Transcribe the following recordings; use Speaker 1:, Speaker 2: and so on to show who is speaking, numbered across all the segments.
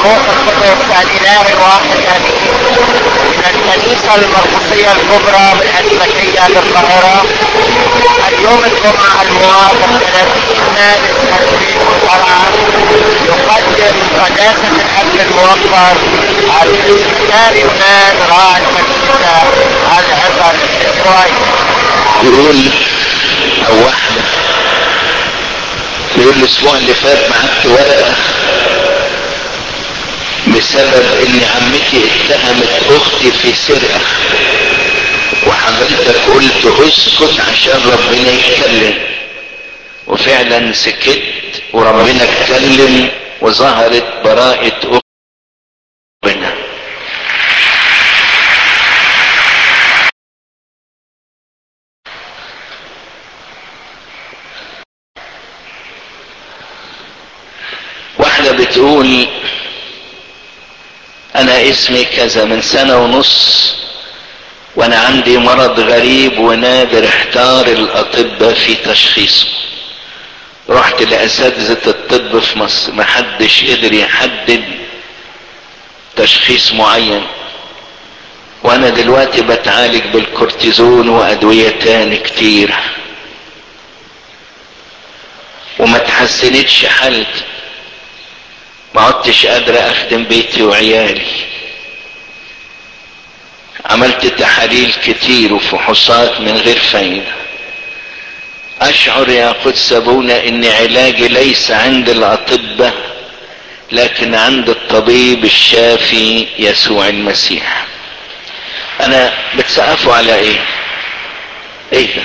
Speaker 1: الروح القدس الاله الواحد امين من الكنيسة المرقسية الكبرى بالأسبكية للقاهرة اليوم الجمعة الموافق 30 مارس 2007 يقدم قداسة الأب الموقر السكرتاري يونان راعي الكنيسة العظة الإسرائيلي
Speaker 2: يقول او واحدة يقول الاسبوع اللي فات بعت ورقة بسبب ان عمتي اتهمت اختي في سرقة وحضرتك قلت اسكت عشان ربنا يتكلم وفعلا سكت وربنا اتكلم وظهرت براءة ربنا واحدة بتقول انا اسمي كذا من سنة ونص وانا عندي مرض غريب ونادر احتار الاطباء في تشخيصه رحت لاساتذة الطب في مصر محدش قدر يحدد تشخيص معين وانا دلوقتي بتعالج بالكورتيزون وادوية تاني كتير وما تحسنتش حالتي ما عدتش قادر اخدم بيتي وعيالي عملت تحاليل كتير وفحوصات من غير فايدة اشعر يا قدس ابونا ان علاجي ليس عند الاطباء لكن عند الطبيب الشافي يسوع المسيح انا بتسقفوا على ايه ايه ده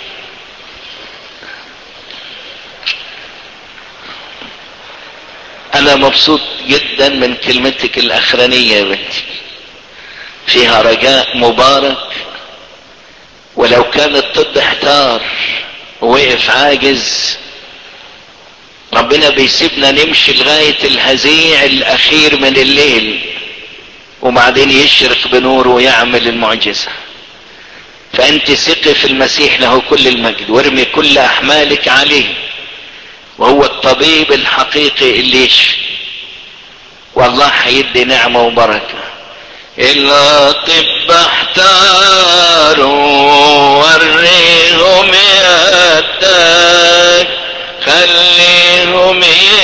Speaker 2: انا مبسوط جدا من كلمتك الاخرانية يا بنتي فيها رجاء مبارك ولو كان الطب احتار ووقف عاجز ربنا بيسيبنا نمشي لغاية الهزيع الاخير من الليل وبعدين يشرق بنوره ويعمل المعجزة فانت ثقي في المسيح له كل المجد وارمي كل احمالك عليه وهو الطبيب الحقيقي اللي يشفي والله هيدي نعمة وبركة الأطباء احتاروا وريهم يدك خليهم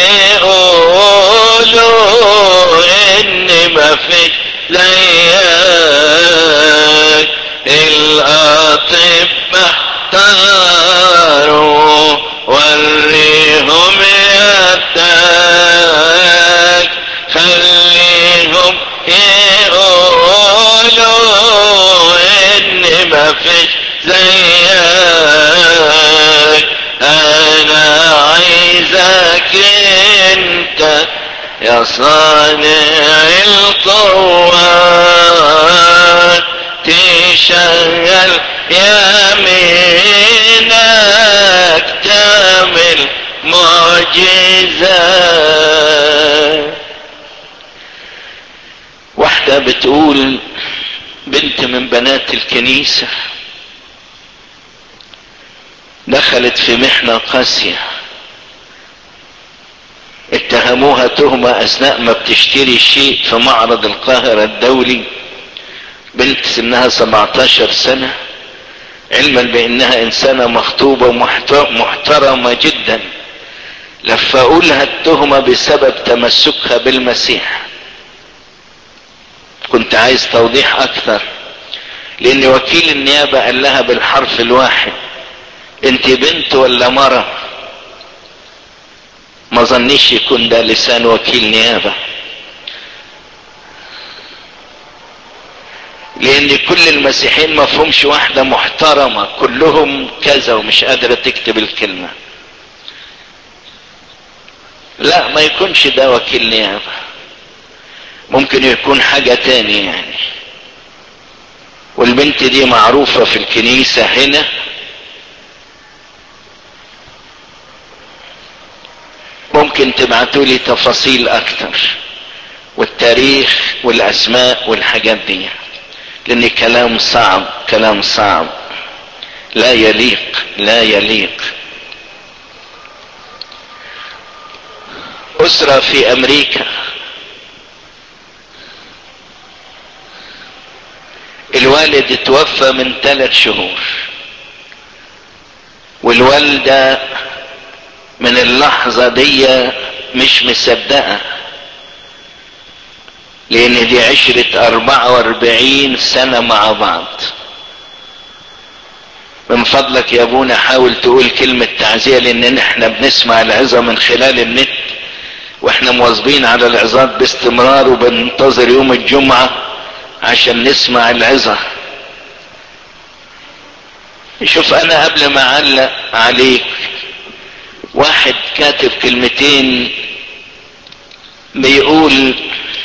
Speaker 2: يقولوا ان ما فيش زيك الأطباء احتاروا وريهم يدك خليهم يقولوا ان ما فيش زيك انا عايزك انت يا صانع القوات تشغل يمينك تعمل معجزة واحدة بتقول بنت من بنات الكنيسة دخلت في محنة قاسية اتهموها تهمة اثناء ما بتشتري شيء في معرض القاهرة الدولي بنت سنها 17 سنة علما بانها انسانة مخطوبة ومحترمة جدا لفقوا لها التهمة بسبب تمسكها بالمسيح كنت عايز توضيح اكثر لان وكيل النيابة قال لها بالحرف الواحد انت بنت ولا مرة ما ظنيش يكون ده لسان وكيل نيابة لان كل المسيحيين ما فهمش واحدة محترمة كلهم كذا ومش قادرة تكتب الكلمة لا ما يكونش ده وكيل نيابة ممكن يكون حاجة تاني يعني والبنت دي معروفة في الكنيسة هنا ممكن تبعتوا لي تفاصيل اكتر والتاريخ والاسماء والحاجات دي لان كلام صعب كلام صعب لا يليق لا يليق اسرة في امريكا الوالد اتوفى من ثلاث شهور والوالدة من اللحظة دي مش مصدقة لان دي عشرة اربعة واربعين سنة مع بعض من فضلك يا ابونا حاول تقول كلمة تعزية لان احنا بنسمع العظة من خلال النت واحنا مواظبين على العظات باستمرار وبننتظر يوم الجمعة عشان نسمع العظة شوف انا قبل ما اعلق عليك واحد كاتب كلمتين بيقول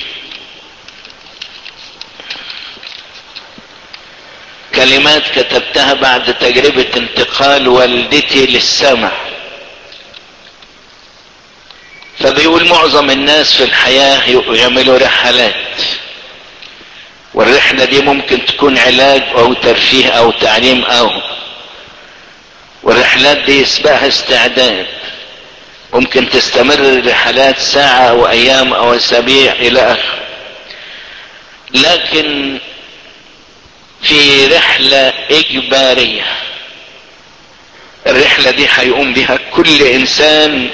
Speaker 2: كلمات كتبتها بعد تجربة انتقال والدتي للسماء فبيقول معظم الناس في الحياة يعملوا رحلات والرحلة دي ممكن تكون علاج او ترفيه او تعليم او والرحلات دي يسبقها استعداد ممكن تستمر الرحلات ساعة او ايام او اسابيع الى اخره لكن في رحلة اجبارية الرحلة دي هيقوم بها كل انسان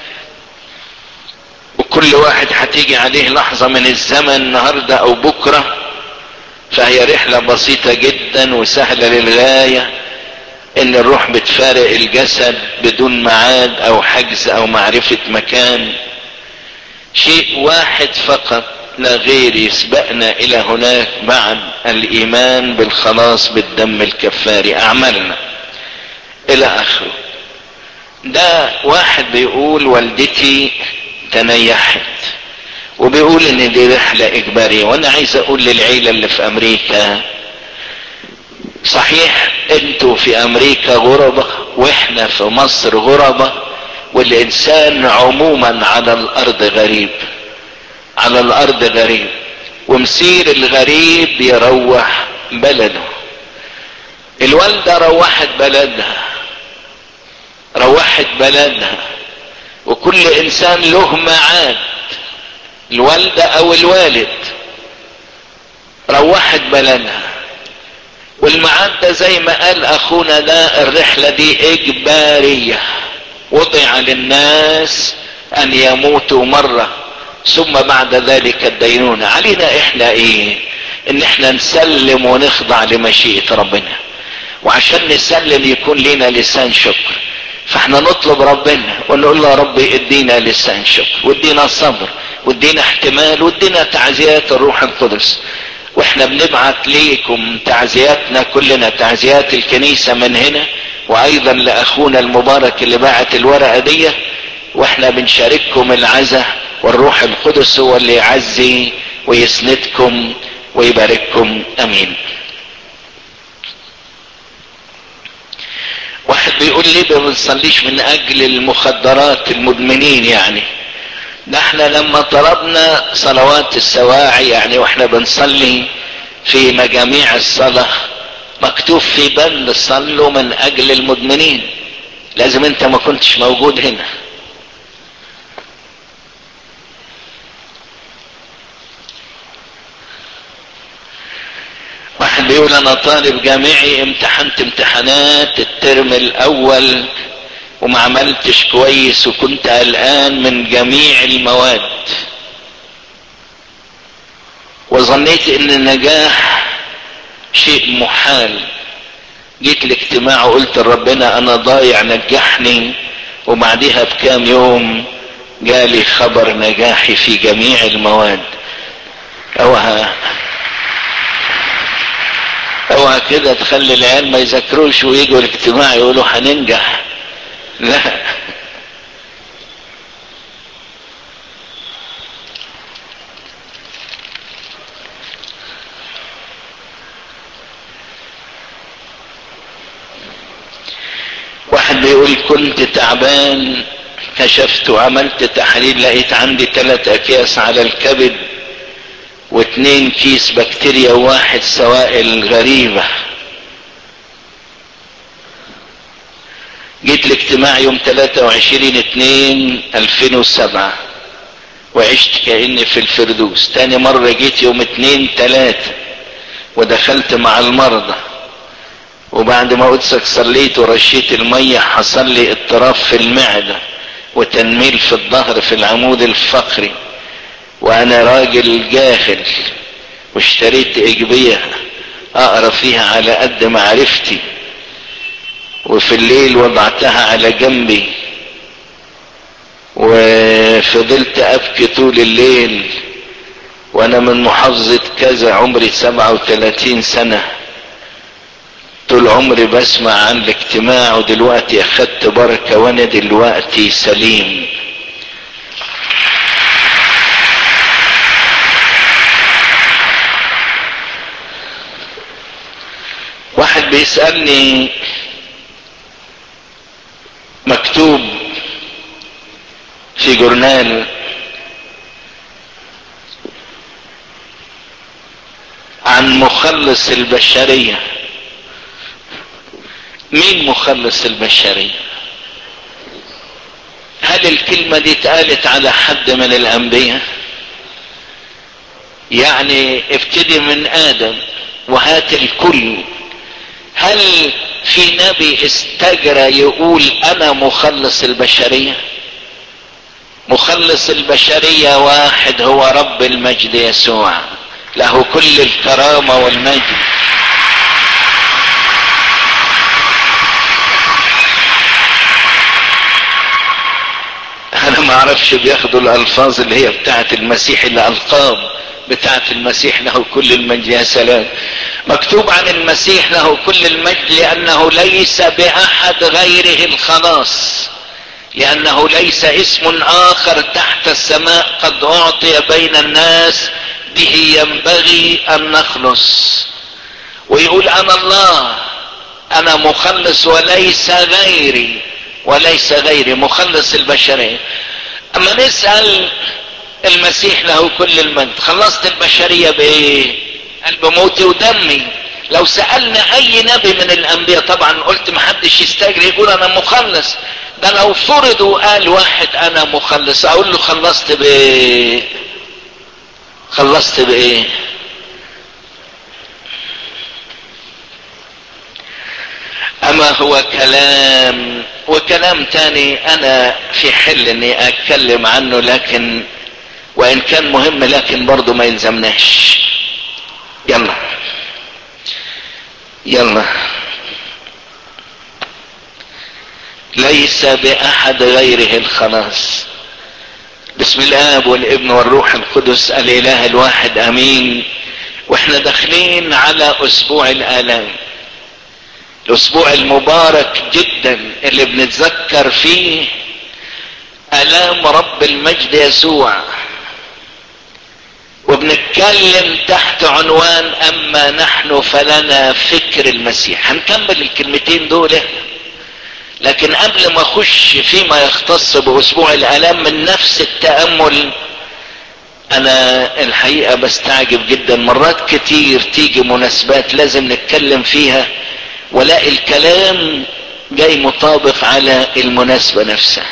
Speaker 2: وكل واحد هتيجي عليه لحظة من الزمن النهاردة او بكرة فهي رحلة بسيطة جدا وسهلة للغاية ان الروح بتفارق الجسد بدون معاد او حجز او معرفة مكان شيء واحد فقط لا غير يسبقنا الى هناك بعد الايمان بالخلاص بالدم الكفاري اعمالنا الى اخره ده واحد بيقول والدتي تنيحت وبيقول ان دي رحلة اجبارية وانا عايز اقول للعيلة اللي في امريكا صحيح انتوا في امريكا غربة واحنا في مصر غربة والانسان عموما على الارض غريب على الارض غريب ومسير الغريب يروح بلده الوالدة روحت بلدها روحت بلدها وكل انسان له معاد الوالدة او الوالد روحت بلدها والميعاد ده زي ما قال اخونا ده الرحلة دي اجبارية وضع للناس ان يموتوا مرة ثم بعد ذلك الدينونة علينا احنا ايه ان احنا نسلم ونخضع لمشيئة ربنا وعشان نسلم يكون لنا لسان شكر فاحنا نطلب ربنا ونقول له يا رب ادينا لسان شكر وادينا صبر وادينا احتمال وادينا تعزيات الروح القدس واحنا بنبعت ليكم تعزياتنا كلنا تعزيات الكنيسة من هنا وايضا لاخونا المبارك اللي بعت الورقة دي واحنا بنشارككم العزة والروح القدس هو اللي يعزي ويسندكم ويبارككم امين واحد بيقول لي ما بنصليش من اجل المخدرات المدمنين يعني ده احنا لما طلبنا صلوات السواعي يعني واحنا بنصلي في مجاميع الصلاة مكتوب في بند صلوا من اجل المدمنين لازم انت ما كنتش موجود هنا واحد بيقول انا طالب جامعي امتحنت امتحانات الترم الاول وما عملتش كويس وكنت قلقان من جميع المواد وظنيت ان النجاح شيء محال جيت الاجتماع وقلت لربنا انا ضايع نجحني وبعدها بكام يوم جالي خبر نجاحي في جميع المواد اوها اوعى كده تخلي العيال ما يذاكروش ويجوا الاجتماع يقولوا هننجح لا واحد بيقول كنت تعبان كشفت وعملت تحاليل لقيت عندي ثلاث اكياس على الكبد واثنين كيس بكتيريا وواحد سوائل غريبة جيت الاجتماع يوم 23 2 2007 وعشت كأني في الفردوس تاني مرة جيت يوم 2 3 ودخلت مع المرضى وبعد ما قدسك صليت ورشيت المية حصل لي اضطراب في المعدة وتنميل في الظهر في العمود الفقري وانا راجل جاهل واشتريت اجبية اقرا فيها على قد معرفتي وفي الليل وضعتها على جنبي وفضلت ابكي طول الليل وانا من محافظة كذا عمري سبعة وثلاثين سنة طول عمري بسمع عن الاجتماع ودلوقتي اخدت بركة وانا دلوقتي سليم واحد بيسألني مكتوب في جورنال عن مخلص البشرية مين مخلص البشرية هل الكلمة دي اتقالت على حد من الانبياء يعني ابتدي من ادم وهات الكل هل في نبي استجرى يقول انا مخلص البشرية مخلص البشرية واحد هو رب المجد يسوع له كل الكرامة والمجد انا ما اعرفش بياخدوا الالفاظ اللي هي بتاعت المسيح الالقاب بتاعت المسيح له كل المجد يا سلام مكتوب عن المسيح له كل المجد لانه ليس باحد غيره الخلاص لانه ليس اسم اخر تحت السماء قد اعطي بين الناس به ينبغي ان نخلص ويقول انا الله انا مخلص وليس غيري وليس غيري مخلص البشرية اما نسأل المسيح له كل المجد خلصت البشرية بايه قال بموتي ودمي لو سألنا اي نبي من الانبياء طبعا قلت محدش يستجري يقول انا مخلص ده لو فرض وقال واحد انا مخلص اقول له خلصت بايه خلصت بايه اما هو كلام وكلام تاني انا في حل اني اتكلم عنه لكن وان كان مهم لكن برضه ما يلزمناش يلا يلا ليس باحد غيره الخلاص بسم الاب والابن والروح القدس الاله الواحد امين واحنا داخلين على اسبوع الالام الاسبوع المبارك جدا اللي بنتذكر فيه الام رب المجد يسوع وبنتكلم تحت عنوان اما نحن فلنا فكر المسيح هنكمل الكلمتين دول لكن قبل ما اخش فيما يختص باسبوع الالام من نفس التامل انا الحقيقه بستعجب جدا مرات كتير تيجي مناسبات لازم نتكلم فيها ولاقي الكلام جاي مطابق على المناسبة نفسها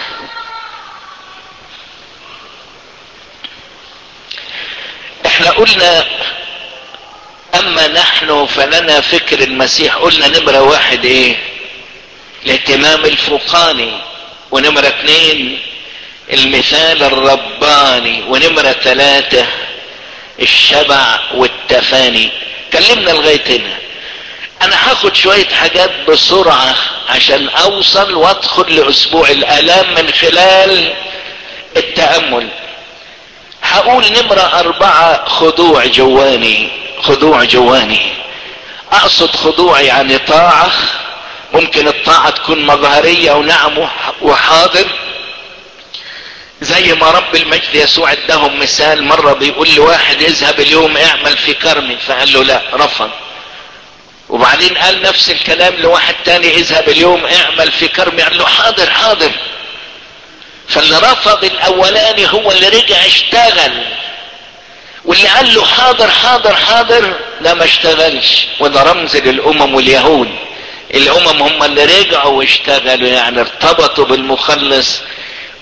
Speaker 2: احنا قلنا اما نحن فلنا فكر المسيح قلنا نمرة واحد ايه الاهتمام الفوقاني ونمرة اتنين المثال الرباني ونمرة ثلاثة الشبع والتفاني كلمنا لغاية هنا انا هاخد شوية حاجات بسرعة عشان اوصل وادخل لاسبوع الالام من خلال التأمل هقول نمرة اربعة خضوع جواني خضوع جواني اقصد خضوع يعني طاعة ممكن الطاعة تكون مظهرية ونعم وحاضر زي ما رب المجد يسوع ادهم مثال مرة بيقول لواحد اذهب اليوم اعمل في كرمي فقال له لا رفض وبعدين قال نفس الكلام لواحد تاني اذهب اليوم اعمل في كرمي قال له حاضر حاضر فاللي رفض الاولاني هو اللي رجع اشتغل واللي قال له حاضر حاضر حاضر ده ما اشتغلش وده رمز للامم واليهود الامم هم اللي رجعوا واشتغلوا يعني ارتبطوا بالمخلص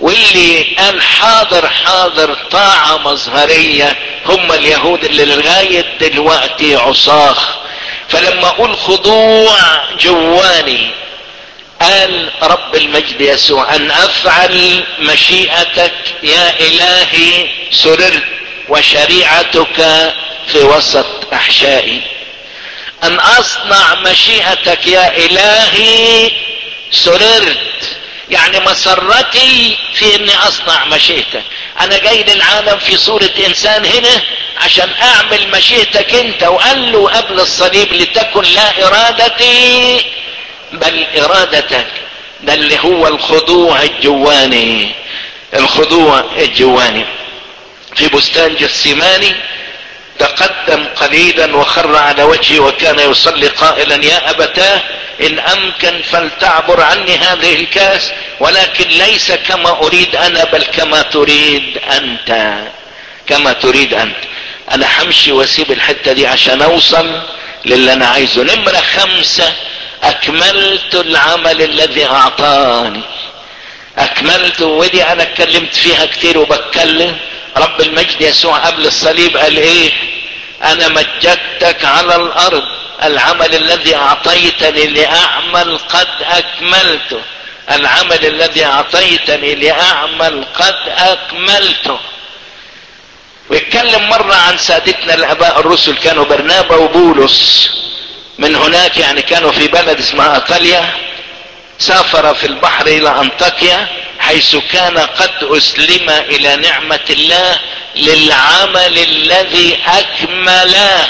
Speaker 2: واللي قال حاضر حاضر طاعة مظهرية هم اليهود اللي لغاية دلوقتي عصاخ فلما اقول خضوع جواني قال رب المجد يسوع ان افعل مشيئتك يا الهي سررت وشريعتك في وسط احشائي ان اصنع مشيئتك يا الهي سررت يعني مسرتي في اني اصنع مشيئتك انا جاي للعالم في صورة انسان هنا عشان اعمل مشيئتك انت وقال له قبل الصليب لتكن لا ارادتي بل ارادتك ده اللي هو الخضوع الجواني الخضوع الجواني في بستان جسيماني تقدم قليلا وخر على وجهه وكان يصلي قائلا يا ابتاه ان امكن فلتعبر عني هذه الكاس ولكن ليس كما اريد انا بل كما تريد انت كما تريد انت انا همشي واسيب الحته دي عشان اوصل للي انا عايزه نمره خمسه اكملت العمل الذي اعطاني اكملت ودي انا اتكلمت فيها كتير وبتكلم رب المجد يسوع قبل الصليب قال ايه انا مجدتك على الارض العمل الذي اعطيتني لاعمل قد اكملته العمل الذي اعطيتني لاعمل قد اكملته ويتكلم مرة عن سادتنا الاباء الرسل كانوا برنابا وبولس من هناك يعني كانوا في بلد اسمها ايطاليا سافر في البحر الى انطاكيا حيث كان قد اسلم الى نعمة الله للعمل الذي اكمله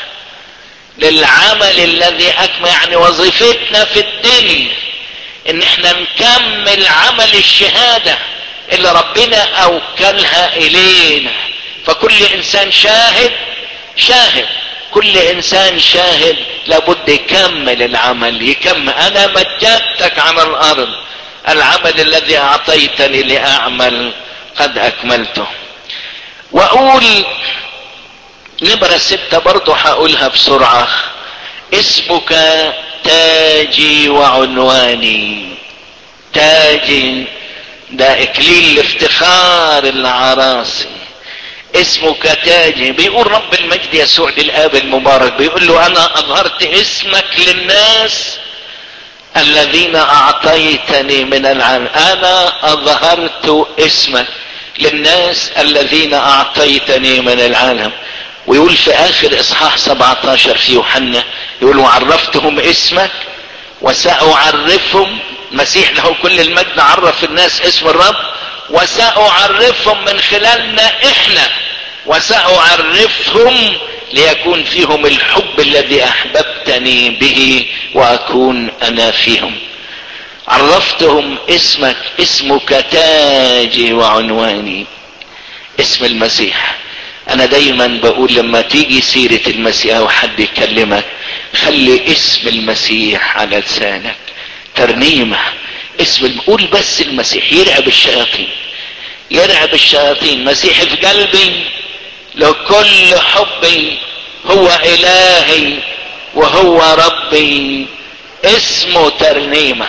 Speaker 2: للعمل الذي اكمل يعني وظيفتنا في الدنيا ان احنا نكمل عمل الشهادة اللي ربنا اوكلها الينا فكل انسان شاهد شاهد كل انسان شاهد لابد يكمل العمل يكمل انا مجدتك على الارض العمل الذي اعطيتني لاعمل قد اكملته واقول نمرة ستة برضو هقولها بسرعة اسمك تاجي وعنواني تاجي ده اكليل الافتخار العراسي اسمك تاجي بيقول رب المجد يسوع للاب المبارك بيقول له انا اظهرت اسمك للناس الذين اعطيتني من العالم انا اظهرت اسمك للناس الذين اعطيتني من العالم ويقول في اخر اصحاح 17 في يوحنا يقول وعرفتهم اسمك وساعرفهم مسيح له كل المجد عرف الناس اسم الرب وساعرفهم من خلالنا احنا وساعرفهم ليكون فيهم الحب الذي احببتني به واكون انا فيهم عرفتهم اسمك اسمك تاجي وعنواني اسم المسيح انا دايما بقول لما تيجي سيرة المسيح او حد يكلمك خلي اسم المسيح على لسانك ترنيمة اسم قول بس المسيح يرعب الشياطين يرعب الشياطين مسيح في قلبي لو كل حبي هو الهي وهو ربي اسمه ترنيمة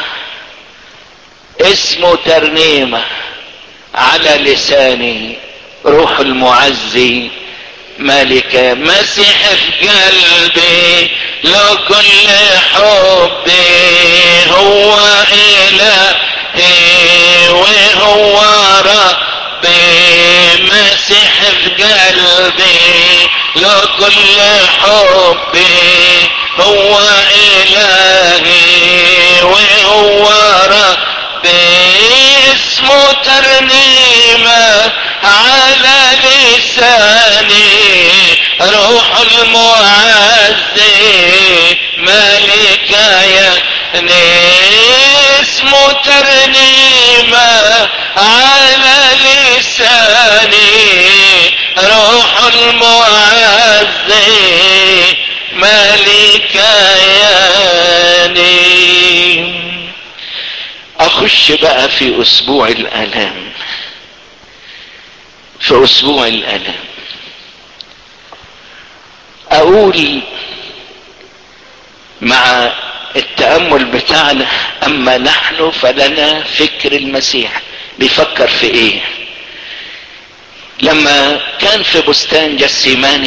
Speaker 2: اسمه ترنيمة على لساني روح المعزي مالك مسيح في قلبي لو كل حبي هو إلهي وهو ربي مسيح في قلبي لو كل حبي هو إلهي وهو ربي اسمه ترنيمة على لساني روح المعزي ملك يعني اسمه ترنيمة على لساني روح المعزي ملك يعني اخش بقى في اسبوع الالام في اسبوع الالام اقول مع التامل بتاعنا اما نحن فلنا فكر المسيح بيفكر في ايه لما كان في بستان جسيماني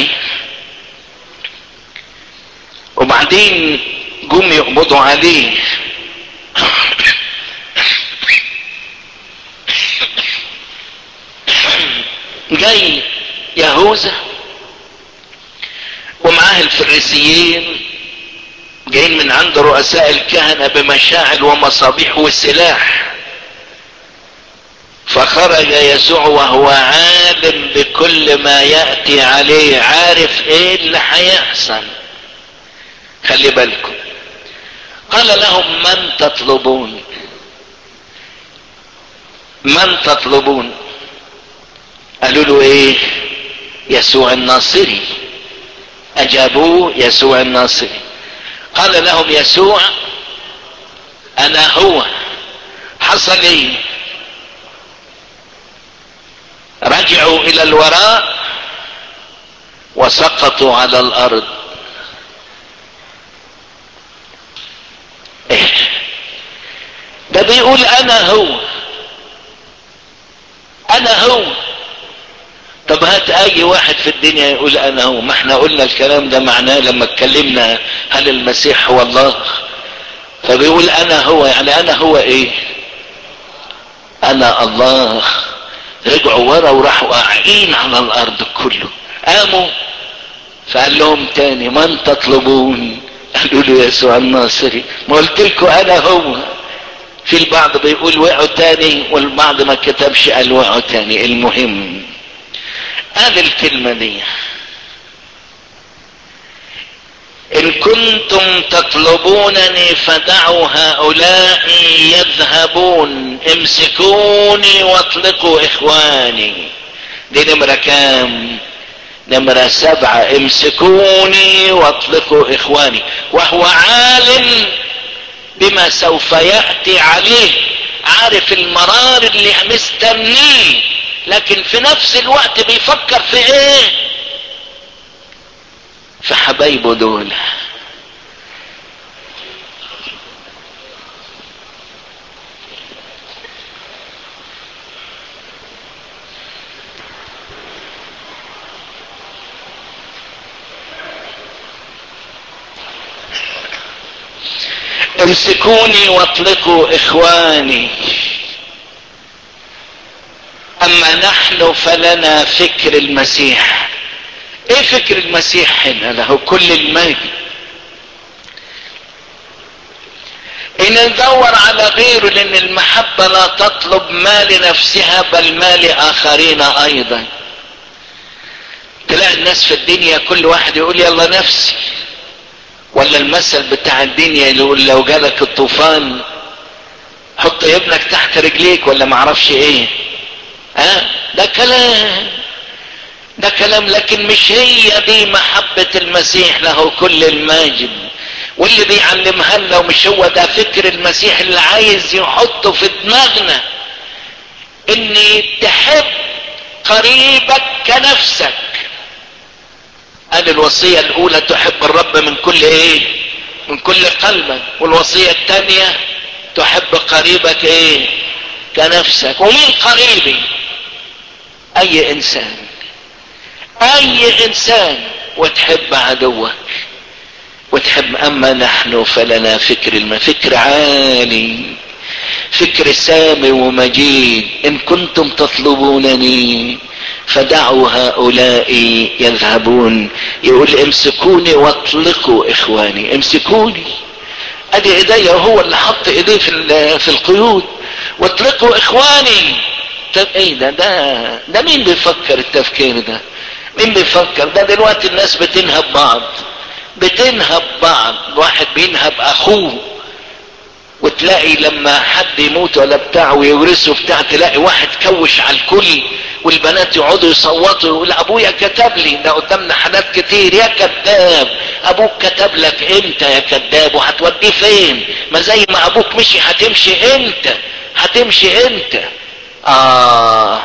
Speaker 2: وبعدين جم يقبضوا عليه جاي يهوذا ومعاه الفريسيين جايين من عند رؤساء الكهنة بمشاعل ومصابيح وسلاح فخرج يسوع وهو عالم بكل ما يأتي عليه عارف ايه اللي هيحصل خلي بالكم قال لهم من تطلبون من تطلبون قالوا له ايه يسوع الناصري اجابوه يسوع الناصري قال لهم يسوع انا هو حصل ايه رجعوا الى الوراء وسقطوا على الارض إيه؟ ده بيقول انا هو انا هو طب هات اي واحد في الدنيا يقول انا هو ما احنا قلنا الكلام ده معناه لما اتكلمنا هل المسيح هو الله فبيقول انا هو يعني انا هو ايه انا الله رجعوا ورا وراحوا قاعدين على الارض كله قاموا فقال لهم تاني من تطلبون قالوا له يسوع الناصري ما قلت لكم انا هو في البعض بيقول وقعوا تاني والبعض ما كتبش قال وقعوا تاني المهم قال الكلمة دي إن كنتم تطلبونني فدعوا هؤلاء يذهبون امسكوني واطلقوا إخواني دي نمرة كام نمرة سبعة امسكوني واطلقوا إخواني وهو عالم بما سوف يأتي عليه عارف المرار اللي مستنيه لكن في نفس الوقت بيفكر في ايه في حبايبه دول امسكوني واطلقوا اخواني اما نحن فلنا فكر المسيح ايه فكر المسيح هنا له كل المجد ان ندور على غيره لان المحبة لا تطلب ما لنفسها بل ما لاخرين ايضا تلاقي الناس في الدنيا كل واحد يقول يلا نفسي ولا المثل بتاع الدنيا يقول لو جالك الطوفان حط ابنك تحت رجليك ولا معرفش ايه ها أه؟ ده كلام ده كلام لكن مش هي دي محبة المسيح له كل الماجد واللي بيعلمها لنا ومش هو ده فكر المسيح اللي عايز يحطه في دماغنا ان تحب قريبك كنفسك قال الوصية الاولى تحب الرب من كل ايه من كل قلبك والوصية الثانية تحب قريبك ايه كنفسك ومين قريبي اي انسان اي انسان وتحب عدوك وتحب اما نحن فلنا فكر الم فكر عالي فكر سامي ومجيد ان كنتم تطلبونني فدعوا هؤلاء يذهبون يقول امسكوني واطلقوا اخواني امسكوني ادي ايديا هو اللي حط ايديه في في القيود واطلقوا اخواني طب ايه ده ده ده مين بيفكر التفكير ده مين بيفكر ده دلوقتي الناس بتنهب بعض بتنهب بعض واحد بينهب اخوه وتلاقي لما حد يموت ولا بتاع ويورثه بتاع تلاقي واحد كوش على الكل والبنات يقعدوا يصوتوا يقول ابويا كتب لي ده قدامنا حالات كتير يا كذاب ابوك كتب لك امتى يا كذاب وهتوديه فين ما زي ما ابوك مشي هتمشي امتى هتمشي امتى اه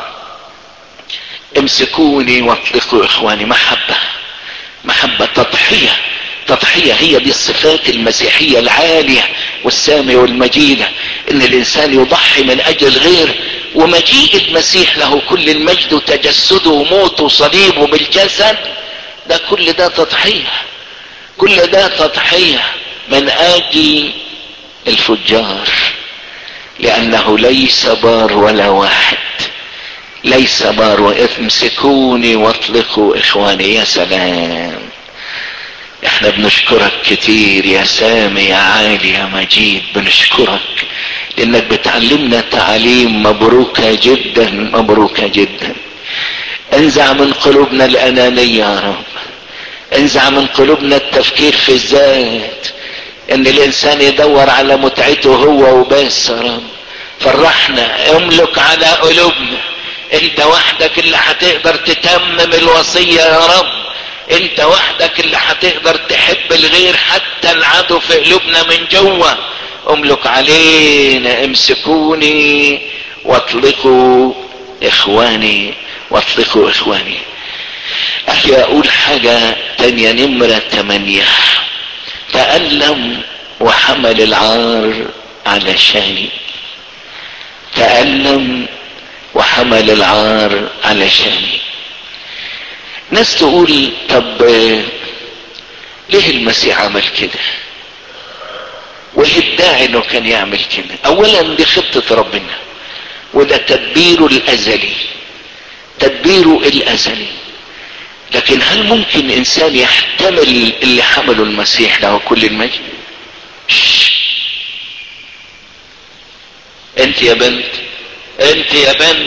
Speaker 2: امسكوني واطلقوا اخواني محبة محبة تضحية تضحية هي دي الصفات المسيحية العالية والسامية والمجيدة ان الانسان يضحي من اجل غير ومجيء المسيح له كل المجد وتجسده وموته وصليبه بالجسد ده كل ده تضحية كل ده تضحية من اجل الفجار لانه ليس بار ولا واحد ليس بار وامسكوني واطلقوا اخواني يا سلام احنا بنشكرك كتير يا سامي يا عالي يا مجيد بنشكرك لانك بتعلمنا تعاليم مبروكة جدا مبروكة جدا انزع من قلوبنا الانانية يا رب انزع من قلوبنا التفكير في الذات ان الانسان يدور على متعته هو وبس يا رب فرحنا املك على قلوبنا انت وحدك اللي هتقدر تتمم الوصية يا رب انت وحدك اللي هتقدر تحب الغير حتى العدو في قلوبنا من جوه املك علينا امسكوني واطلقوا اخواني واطلقوا اخواني اخي اقول حاجة تانية نمرة تمانية تألم وحمل العار علشاني تألم وحمل العار علشاني ناس تقول طب ليه المسيح عمل كده وايه الداعي انه كان يعمل كده اولا دي خطة ربنا وده تدبيره الازلي تدبيره الازلي لكن هل ممكن انسان يحتمل اللي حمله المسيح له كل المجد انت يا بنت انت يا بنت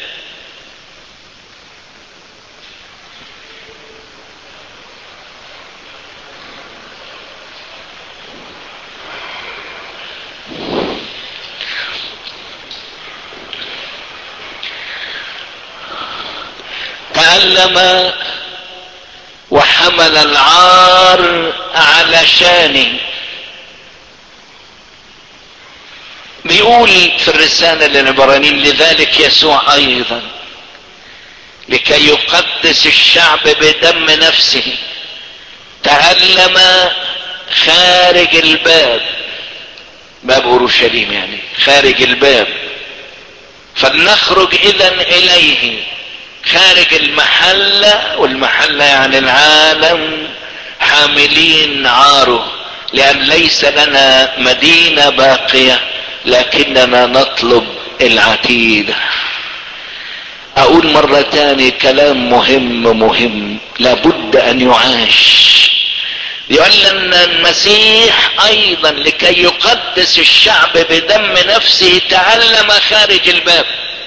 Speaker 2: تألم وحمل العار علشاني بيقول في الرسالة للعبرانيين لذلك يسوع ايضا لكي يقدس الشعب بدم نفسه تألم خارج الباب باب اورشليم يعني خارج الباب فلنخرج اذا اليه خارج المحلة والمحلة يعني العالم حاملين عاره لان ليس لنا مدينة باقية لكننا نطلب العتيد اقول مرة تاني كلام مهم مهم لابد ان يعاش يقول ان المسيح ايضا لكي يقدس الشعب بدم نفسه تعلم خارج الباب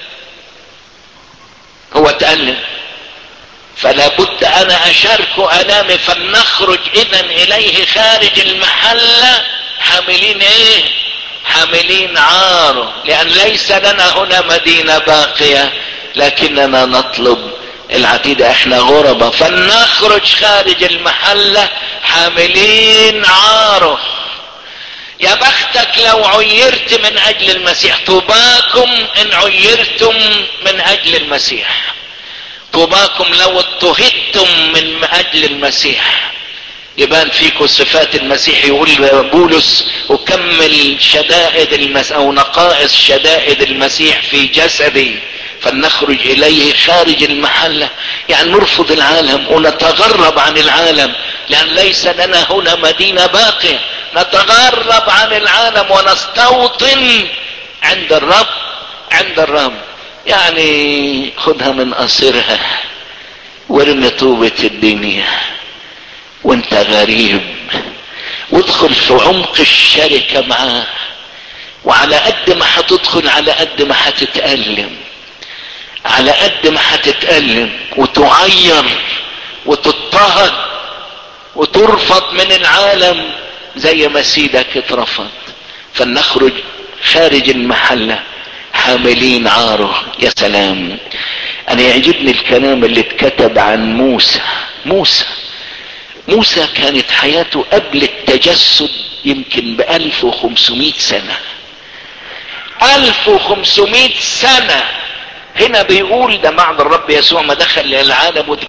Speaker 2: هو تألم فلا بد انا اشارك الامي فلنخرج اذا اليه خارج المحلة حاملين ايه حاملين عاره لان ليس لنا هنا مدينة باقية لكننا نطلب العتيد احنا غربة فلنخرج خارج المحلة حاملين عاره يا بختك لو عيرت من اجل المسيح طوباكم ان عيرتم من اجل المسيح طوباكم لو اضطهدتم من اجل المسيح يبان فيكم صفات المسيح يقول بولس وكمل شدائد المسيح او نقائص شدائد المسيح في جسدي فلنخرج اليه خارج المحلة يعني نرفض العالم ونتغرب عن العالم لان ليس لنا هنا مدينة باقية نتغرب عن العالم ونستوطن عند الرب عند الرب يعني خدها من قصرها وارمي طوبة الدنيا وانت غريب وادخل في عمق الشركة معاه وعلى قد ما هتدخل على قد ما هتتألم على قد ما هتتألم وتعير وتضطهد وترفض من العالم زي ما سيدك اترفض فلنخرج خارج المحلة حاملين عاره يا سلام انا يعجبني الكلام اللي اتكتب عن موسى موسى موسى كانت حياته قبل التجسد يمكن بألف وخمسمائة سنة ألف وخمسمائة سنة هنا بيقول ده معنى الرب يسوع ما دخل للعالم ودي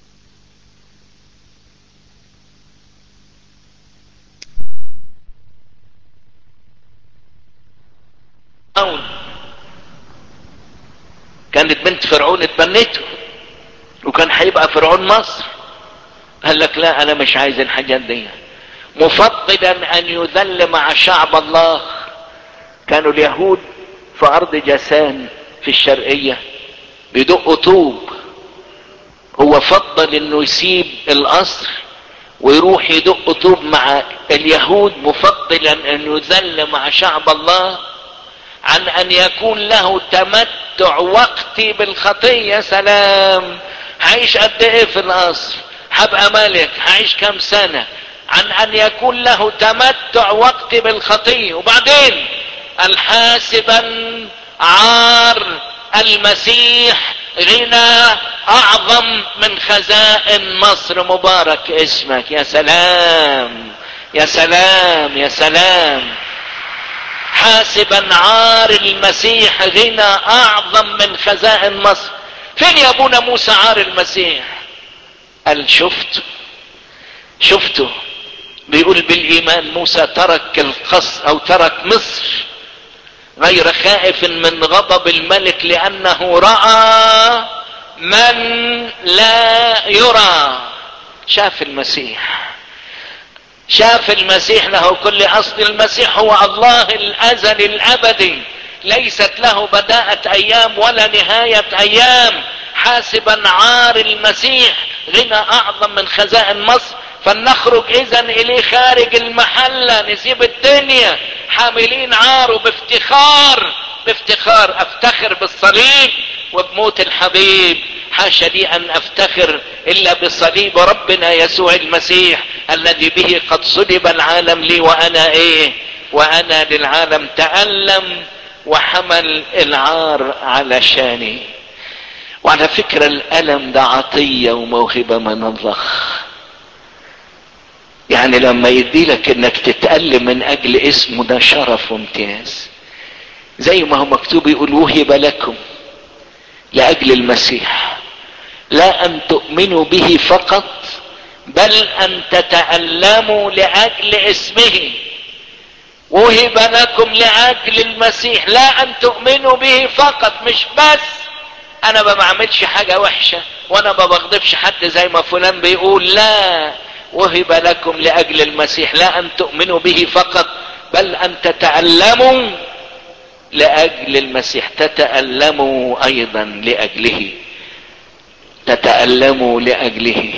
Speaker 2: فرعون اتبنته وكان هيبقى فرعون مصر قال لك لا انا مش عايز الحاجات دي مفضلا ان يذل مع شعب الله كانوا اليهود في ارض جسان في الشرقية بيدقوا طوب هو فضل انه يسيب القصر ويروح يدق طوب مع اليهود مفضلا ان يذل مع شعب الله عن ان يكون له تمتع وقتي بالخطية سلام هعيش قد ايه في القصر هبقى ملك هعيش كام سنة عن ان يكون له تمتع وقتي بالخطية وبعدين الحاسبا عار المسيح غنى اعظم من خزائن مصر مبارك اسمك يا سلام يا سلام يا سلام حاسبا عار المسيح غنى اعظم من خزائن مصر فين يا ابونا موسى عار المسيح قال شفته شفته بيقول بالايمان موسى ترك القصر او ترك مصر غير خائف من غضب الملك لانه راى من لا يرى شاف المسيح شاف المسيح له كل اصل المسيح هو الله الازل الابدي ليست له بداءة ايام ولا نهاية ايام حاسبا عار المسيح غنى اعظم من خزائن مصر فلنخرج اذا اليه خارج المحلة نسيب الدنيا حاملين عاره بافتخار بافتخار افتخر بالصليب وبموت الحبيب حاشا لي ان افتخر الا بصليب ربنا يسوع المسيح الذي به قد صلب العالم لي وانا ايه وانا للعالم تألم وحمل العار علشاني وعلى فكرة الألم ده عطية وموهبة من الله يعني لما يديلك انك تتألم من اجل اسمه ده شرف وامتياز زي ما هو مكتوب يقول وهب لكم لاجل المسيح لا ان تؤمنوا به فقط بل ان تتألموا لاجل اسمه وهب لكم لاجل المسيح لا ان تؤمنوا به فقط مش بس انا ما بعملش حاجة وحشة وانا ما بغضبش حد زي ما فلان بيقول لا وهب لكم لاجل المسيح لا ان تؤمنوا به فقط بل ان تتألموا لاجل المسيح تتألموا ايضا لاجله تتألموا لاجله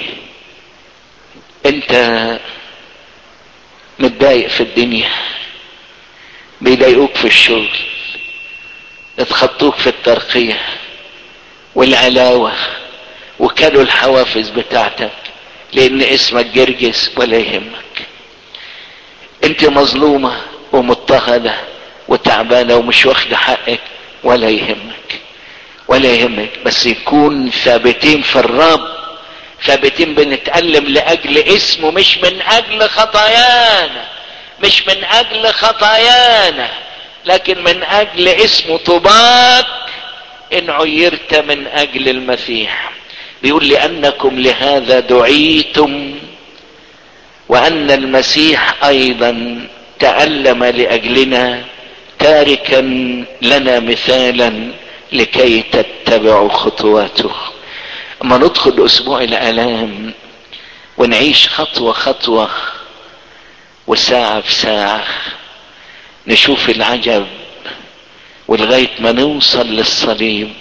Speaker 2: انت متضايق في الدنيا بيضايقوك في الشغل اتخطوك في الترقية والعلاوة وكلوا الحوافز بتاعتك لان اسمك جرجس ولا يهمك انت مظلومة ومضطهدة وتعبانة ومش واخدة حقك ولا يهمك ولا يهمك بس يكون ثابتين في الرب ثابتين بنتألم لأجل اسمه مش من أجل خطايانا مش من أجل خطايانا لكن من أجل اسمه طباك إن عيرت من أجل المسيح بيقول لأنكم لهذا دعيتم وأن المسيح أيضا تألم لأجلنا تاركا لنا مثالا لكي تتبعوا خطواته اما ندخل اسبوع الالام ونعيش خطوة خطوة وساعة في ساعة نشوف العجب ولغاية ما نوصل للصليب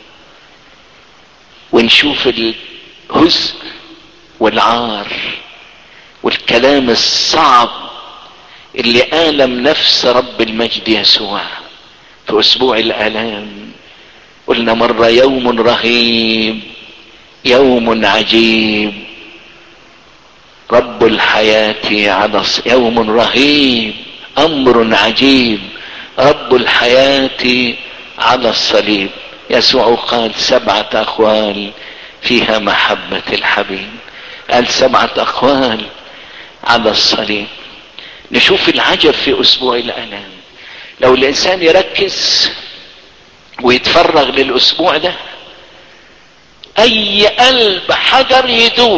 Speaker 2: ونشوف الهزء والعار والكلام الصعب اللي آلم نفس رب المجد يسوع في اسبوع الالام قلنا مرة يوم رهيب يوم عجيب رب الحياة على يوم رهيب امر عجيب رب الحياة على الصليب يسوع قال سبعة اقوال فيها محبة الحبيب قال سبعة اقوال على الصليب نشوف العجب في اسبوع الالام لو الانسان يركز ويتفرغ للاسبوع ده اي قلب حجر يدوب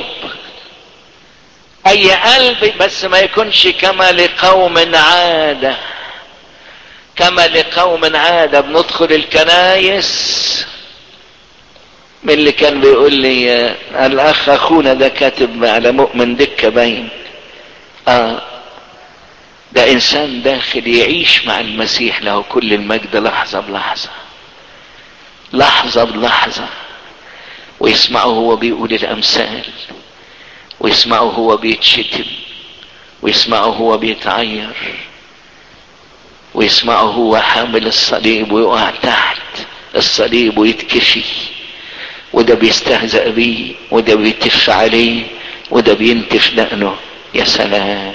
Speaker 2: اي قلب بس ما يكونش كما لقوم عادة كما لقوم عادة بندخل الكنايس من اللي كان بيقول لي الاخ اخونا ده كاتب على مؤمن دكة باين اه ده انسان داخل يعيش مع المسيح له كل المجد لحظة بلحظة لحظة بلحظة ويسمعه هو بيقول الامثال ويسمعه هو بيتشتم ويسمعه هو بيتعير ويسمعه هو حامل الصليب ويقع تحت الصليب ويتكفي وده بيستهزأ بيه وده بيتف عليه وده بينتف دقنه يا سلام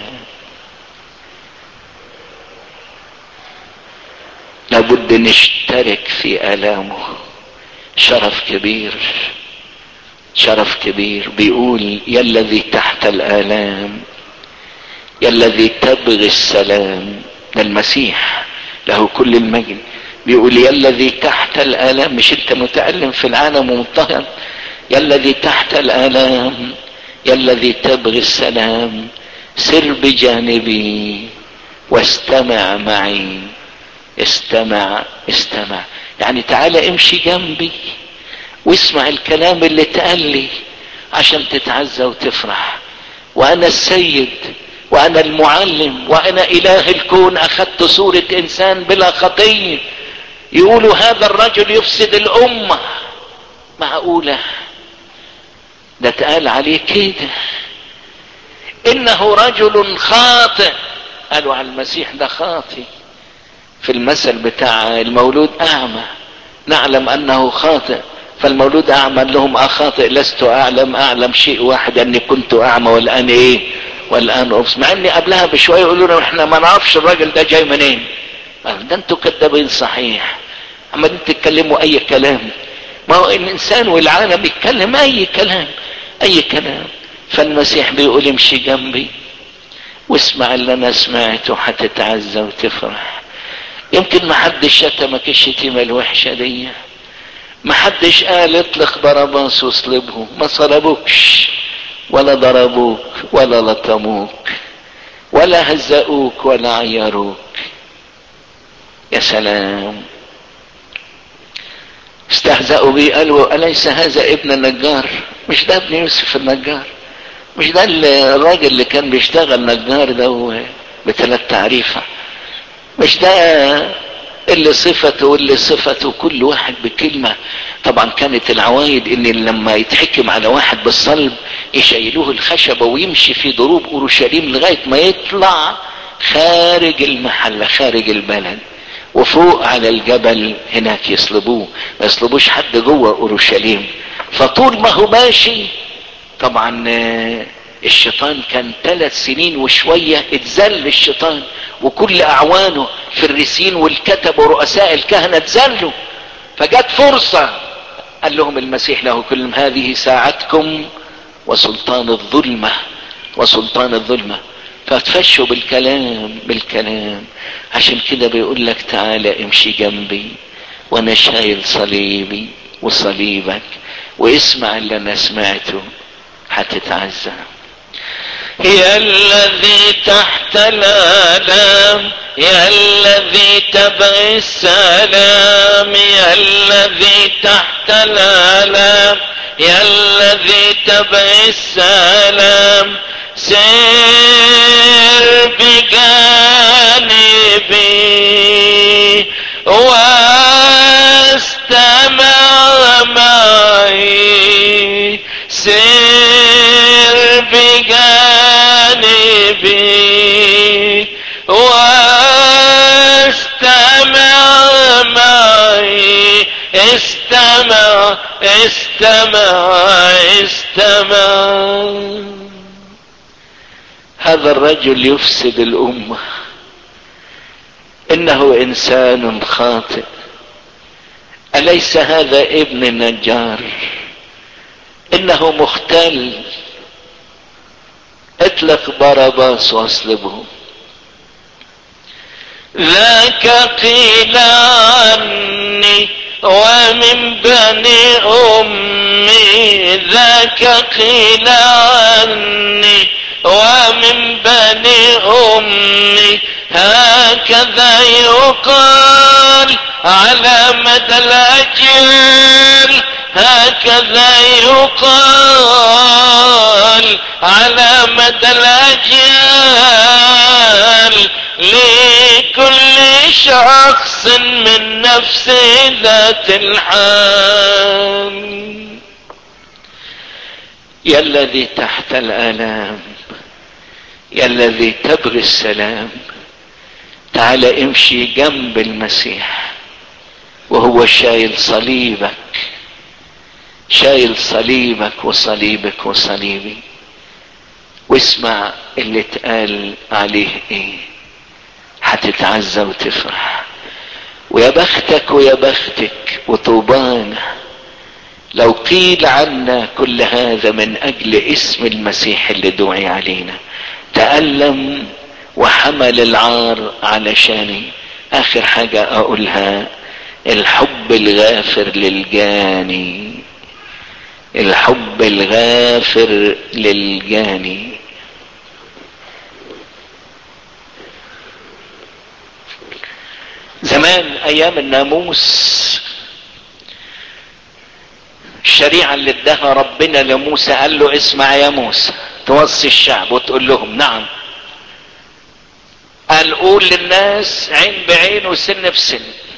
Speaker 2: لابد نشترك في آلامه شرف كبير شرف كبير بيقول يا الذي تحت الآلام يا الذي تبغي السلام ده المسيح له كل المجد بيقول يا الذي تحت الآلام مش انت متألم في العالم ومضطهد يا الذي تحت الآلام يا الذي تبغي السلام سر بجانبي واستمع معي استمع استمع يعني تعالى امشي جنبي واسمع الكلام اللي اتقال لي عشان تتعزى وتفرح وانا السيد وانا المعلم وانا اله الكون اخذت صورة انسان بلا خطية يقولوا هذا الرجل يفسد الامة معقولة ده اتقال عليه كده انه رجل خاطئ قالوا على المسيح ده خاطئ في المثل بتاع المولود اعمى نعلم انه خاطئ فالمولود اعمى لهم اخاطئ لست اعلم اعلم شيء واحد اني كنت اعمى والان ايه والان ابصر مع اني قبلها بشويه يقولوا لنا احنا ما نعرفش الراجل ده جاي منين ده انتوا كدابين صحيح عمالين تتكلموا اي كلام ما هو الانسان والعالم يتكلم اي كلام اي كلام فالمسيح بيقول امشي جنبي واسمع اللي انا سمعته هتتعزى وتفرح يمكن ما حدش شتمك الشتيمه الوحشه دي ما حدش قال اطلق باراباس واصلبه ما صلبوكش ولا ضربوك ولا لطموك ولا هزأوك ولا عيروك يا سلام استهزأوا بيه قالوا أليس هذا ابن النجار مش ده ابن يوسف النجار مش ده الراجل اللي كان بيشتغل نجار ده بثلاث تعريفة مش ده اللي صفته واللي صفته كل واحد بكلمة طبعا كانت العوايد ان لما يتحكم على واحد بالصلب يشيلوه الخشبة ويمشي في ضروب اورشليم لغاية ما يطلع خارج المحلة خارج البلد وفوق على الجبل هناك يصلبوه ما يصلبوش حد جوه اورشليم فطول ما هو ماشي طبعا الشيطان كان ثلاث سنين وشوية اتذل الشيطان وكل اعوانه فريسين والكتب ورؤساء الكهنة اتذلوا فجت فرصة قال لهم المسيح له كل هذه ساعتكم وسلطان الظلمة وسلطان الظلمة فتفشوا بالكلام بالكلام عشان كده بيقول لك تعالى امشي جنبي وانا شايل صليبي وصليبك واسمع اللي انا سمعته هتتعزى
Speaker 3: يا الذي تحت الآلام يا الذي تبغي السلام يا الذي تحت الآلام يا الذي تبغي السلام سير بجانبي واستمع معي سير بجانبي واستمع معي استمع استمع استمع
Speaker 2: هذا الرجل يفسد الامه انه انسان خاطئ اليس هذا ابن النجار انه مختل اطلق باراباس واصلبه
Speaker 3: ذاك قيل عني ومن بني امي ذاك قيل عني ومن بني امي هكذا يقال على مدى الاجيال هكذا يقال على مدى الأجيال لكل شخص من نفسه ذات الحال
Speaker 2: يا الذي تحت الآلام يا الذي تبغي السلام تعال امشي جنب المسيح وهو شايل صليبك شايل صليبك وصليبك وصليبي واسمع اللي اتقال عليه ايه هتتعزى وتفرح ويا بختك ويا بختك وطوبانا لو قيل عنا كل هذا من اجل اسم المسيح اللي دعي علينا تألم وحمل العار علشاني اخر حاجة اقولها الحب الغافر للجاني الحب الغافر للجاني زمان ايام الناموس الشريعة اللي اداها ربنا لموسى قال له اسمع يا موسى توصي الشعب وتقول لهم نعم قال قول للناس عين بعين وسن بسن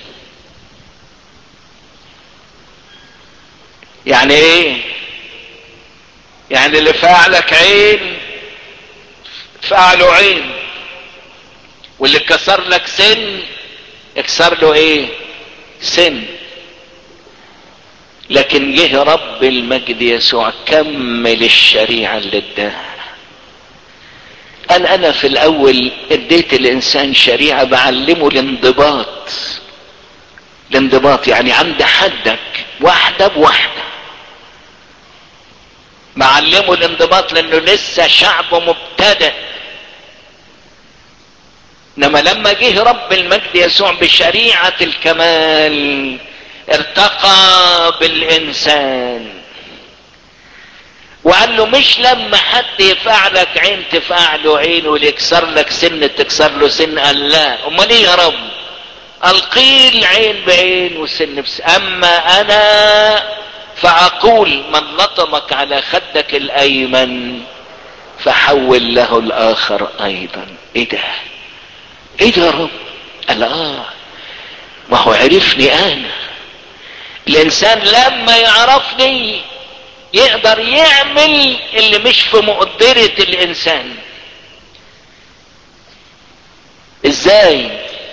Speaker 2: يعني ايه يعني اللي فعلك عين فعله عين واللي كسر لك سن اكسر له ايه سن لكن جه رب المجد يسوع كمل الشريعة اللي اداها قال انا في الاول اديت الانسان شريعة بعلمه الانضباط الانضباط يعني عند حدك واحدة بواحدة بعلمه الانضباط لانه لسه شعب مبتدئ انما لما جه رب المجد يسوع بشريعة الكمال ارتقى بالانسان وقال له مش لما حد يفعلك عين تفعله عين واللي يكسر لك سن تكسر له سن قال لا امال ايه يا رب القيل عين بعين وسن بس اما انا فاقول من لطمك على خدك الايمن فحول له الاخر ايضا ايه ده ايه ده يا رب قال اه ما هو عرفني انا الانسان لما يعرفني يقدر يعمل اللي مش في مقدرة الانسان ازاي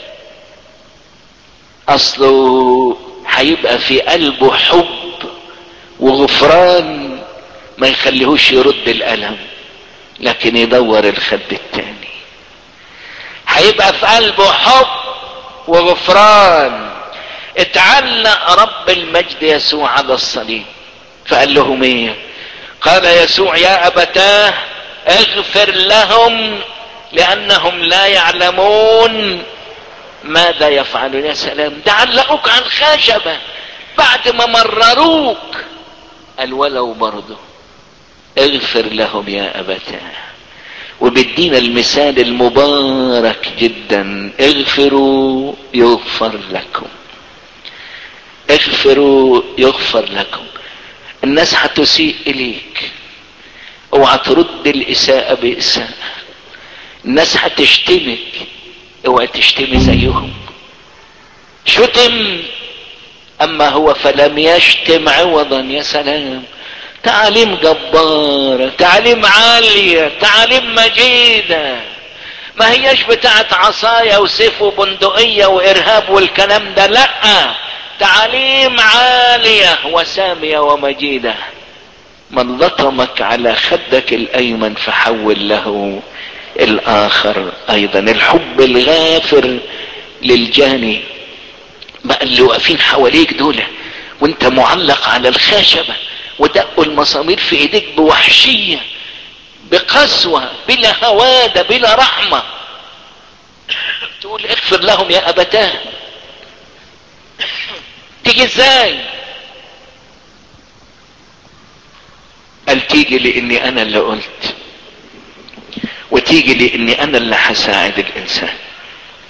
Speaker 2: اصله هيبقى في قلبه حب وغفران ما يخليهوش يرد الالم لكن يدور الخد التاني هيبقى في قلبه حب وغفران اتعلق رب المجد يسوع على الصليب فقال لهم ايه قال يسوع يا ابتاه اغفر لهم لانهم لا يعلمون ماذا يفعلون يا سلام ده علقوك على الخشبة بعد ما مرروك قال ولو برضه اغفر لهم يا ابتاه وبدينا المثال المبارك جدا اغفروا يغفر لكم اغفروا يغفر لكم الناس هتسيء اليك اوعى ترد الاساءة باساءة الناس هتشتمك اوعى تشتمي زيهم شتم اما هو فلم يشتم عوضا يا سلام تعاليم جبارة تعاليم عالية تعاليم مجيدة ما هيش بتاعت عصاية وسيف وبندقية وارهاب والكلام ده لا تعاليم عالية وسامية ومجيدة من لطمك على خدك الايمن فحول له الاخر ايضا الحب الغافر للجاني بقى اللي واقفين حواليك دول وانت معلق على الخشبة ودقوا المسامير في ايديك بوحشية بقسوة بلا هوادة بلا رحمة تقول اغفر لهم يا ابتاه تيجي ازاي قال تيجي لاني انا اللي قلت وتيجي لاني انا اللي هساعد الانسان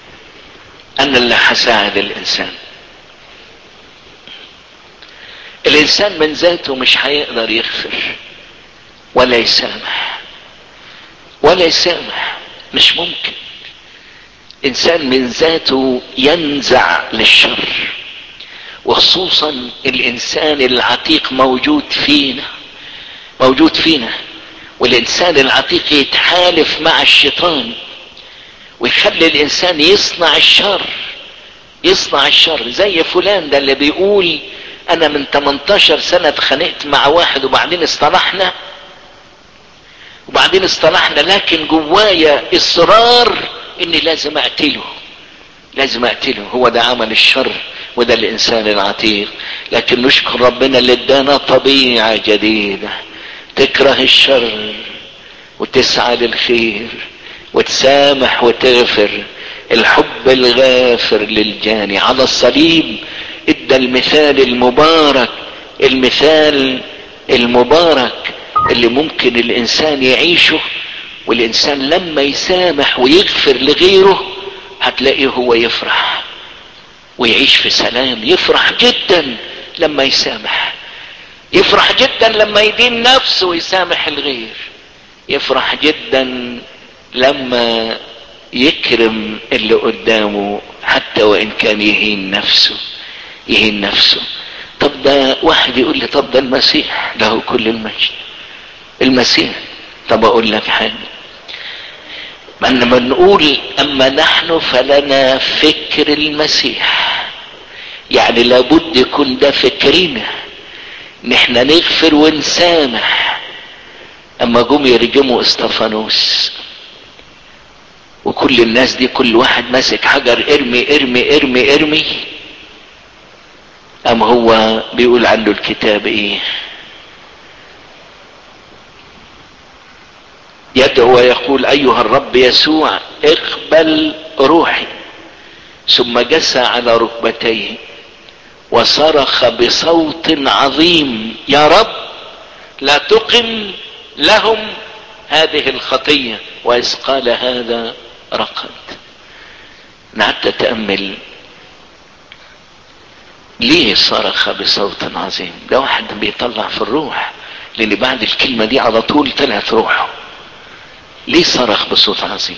Speaker 2: انا اللي هساعد الانسان الانسان من ذاته مش هيقدر يغفر ولا يسامح ولا يسامح مش ممكن انسان من ذاته ينزع للشر وخصوصا الانسان العتيق موجود فينا موجود فينا والانسان العتيق يتحالف مع الشيطان ويخلي الانسان يصنع الشر يصنع الشر زي فلان ده اللي بيقول انا من 18 سنة اتخانقت مع واحد وبعدين اصطلحنا وبعدين اصطلحنا لكن جوايا اصرار اني لازم اقتله لازم اقتله هو ده عمل الشر وده الانسان العتيق لكن نشكر ربنا اللي ادانا طبيعة جديدة تكره الشر وتسعى للخير وتسامح وتغفر الحب الغافر للجاني على الصليب ادى المثال المبارك المثال المبارك اللي ممكن الانسان يعيشه والانسان لما يسامح ويغفر لغيره هتلاقيه هو يفرح ويعيش في سلام يفرح جدا لما يسامح يفرح جدا لما يدين نفسه ويسامح الغير يفرح جدا لما يكرم اللي قدامه حتى وان كان يهين نفسه يهين نفسه طب ده واحد يقول لي طب ده المسيح له كل المجد المسيح طب اقول لك حاجه لما نقول اما نحن فلنا فكر المسيح يعني لابد يكون ده فكرنا ان احنا نغفر ونسامح اما جم يرجموا استفانوس وكل الناس دي كل واحد ماسك حجر ارمي ارمي ارمي ارمي ام هو بيقول عنه الكتاب ايه يدعو ويقول ايها الرب يسوع اقبل روحي ثم جسى على ركبتيه وصرخ بصوت عظيم يا رب لا تقم لهم هذه الخطية وإذ قال هذا رقد قعدت أتأمل ليه صرخ بصوت عظيم ده واحد بيطلع في الروح لان بعد الكلمة دي على طول طلعت روحه ليه صرخ بصوت عظيم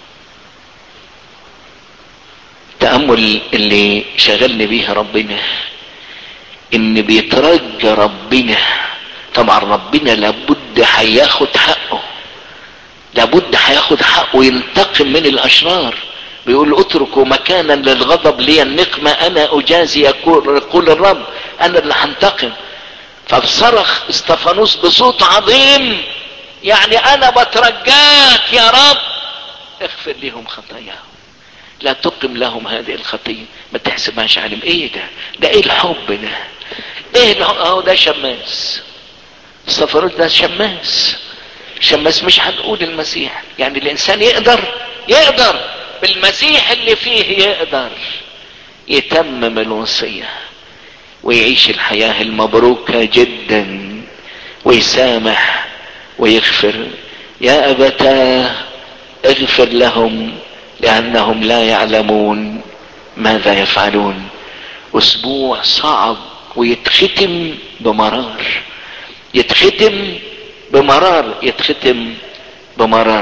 Speaker 2: التأمل اللي شغلني بيه ربنا ان بيترجى ربنا طبعا ربنا لابد هياخد حقه لابد هياخد حقه وينتقم من الاشرار بيقول اتركوا مكانا للغضب لي النقمة انا اجازي يقول الرب انا اللي هنتقم فصرخ استفانوس بصوت عظيم يعني انا بترجاك يا رب اغفر لهم خطاياهم لا تقم لهم هذه الخطية ما تحسبهاش علم ايه ده ده ايه الحب ده ايه اهو ده شماس استفانوس ده شماس شماس مش هنقول المسيح يعني الانسان يقدر يقدر بالمسيح اللي فيه يقدر يتمم الوصية ويعيش الحياة المبروكة جدا ويسامح ويغفر يا أبتاه اغفر لهم لأنهم لا يعلمون ماذا يفعلون أسبوع صعب ويتختم بمرار يتختم بمرار يتختم بمرار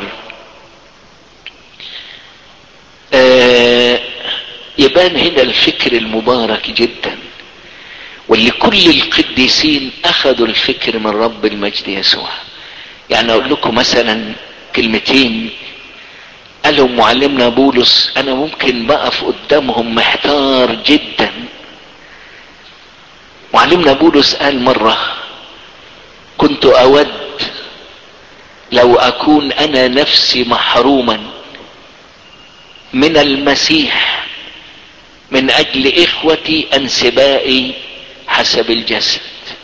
Speaker 2: آه يبان هنا الفكر المبارك جدا واللي كل القديسين اخذوا الفكر من رب المجد يسوع يعني اقول لكم مثلا كلمتين قالهم معلمنا بولس انا ممكن بقف قدامهم محتار جدا معلمنا بولس قال مرة كنت اود لو اكون انا نفسي محروما من المسيح من اجل اخوتي انسبائي حسب الجسد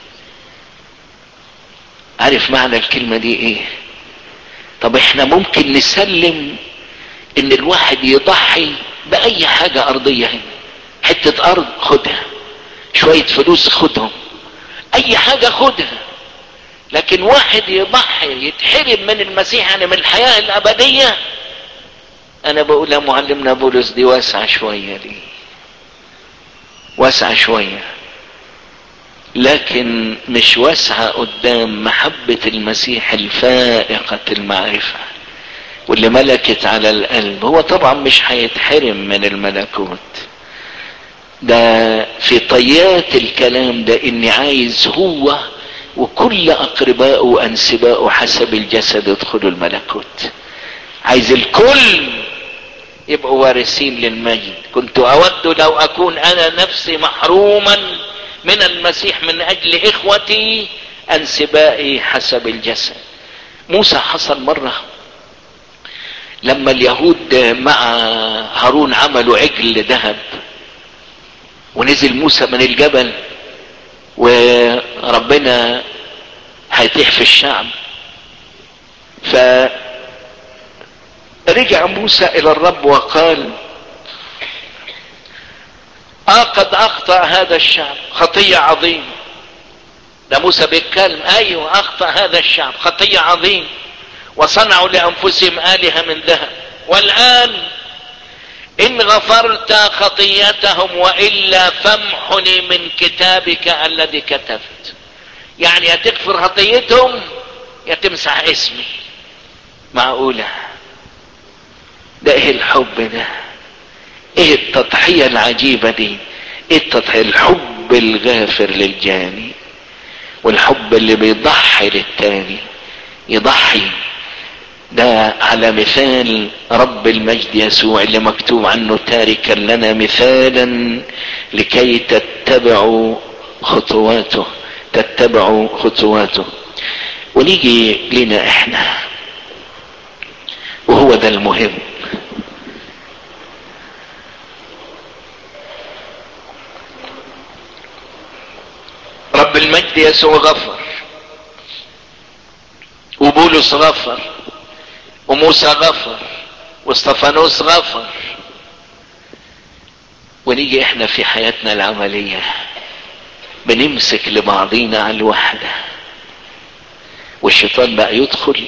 Speaker 2: عارف معنى الكلمة دي ايه طب احنا ممكن نسلم ان الواحد يضحي باي حاجة ارضية هنا حتة ارض خدها شوية فلوس خدهم اي حاجة خدها لكن واحد يضحي يتحرم من المسيح يعني من الحياة الابدية انا بقول يا معلمنا بولس دي واسعة شوية دي واسعة شوية لكن مش واسعة قدام محبة المسيح الفائقة المعرفة واللي ملكت على القلب هو طبعا مش هيتحرم من الملكوت ده في طيات الكلام ده اني عايز هو وكل اقربائه وانسبائه حسب الجسد يدخلوا الملكوت عايز الكل يبقوا وارثين للمجد كنت اود لو اكون انا نفسي محروما من المسيح من اجل اخوتي انسبائي حسب الجسد موسى حصل مرة لما اليهود مع هارون عملوا عجل ذهب ونزل موسى من الجبل وربنا هيتيح في الشعب فرجع موسى الى الرب وقال اه قد اخطأ هذا الشعب خطية عظيمة ده موسى بيتكلم ايوه اخطأ هذا الشعب خطية عظيمة وصنعوا لانفسهم الهة من ذهب والان ان غفرت خطيتهم والا فامحني من كتابك الذي كتبت يعني يا تغفر خطيتهم يا تمسح اسمي معقولة ده ايه الحب ده ايه التضحية العجيبة دي ايه التضحية الحب الغافر للجاني والحب اللي بيضحي للتاني يضحي ده على مثال رب المجد يسوع اللي مكتوب عنه تاركا لنا مثالا لكي تتبعوا خطواته تتبعوا خطواته ونيجي لنا احنا وهو ده المهم رب المجد يسوع غفر وبولس غفر وموسى غفر واستفانوس غفر ونيجي احنا في حياتنا العملية بنمسك لبعضينا على الوحدة والشيطان بقى يدخل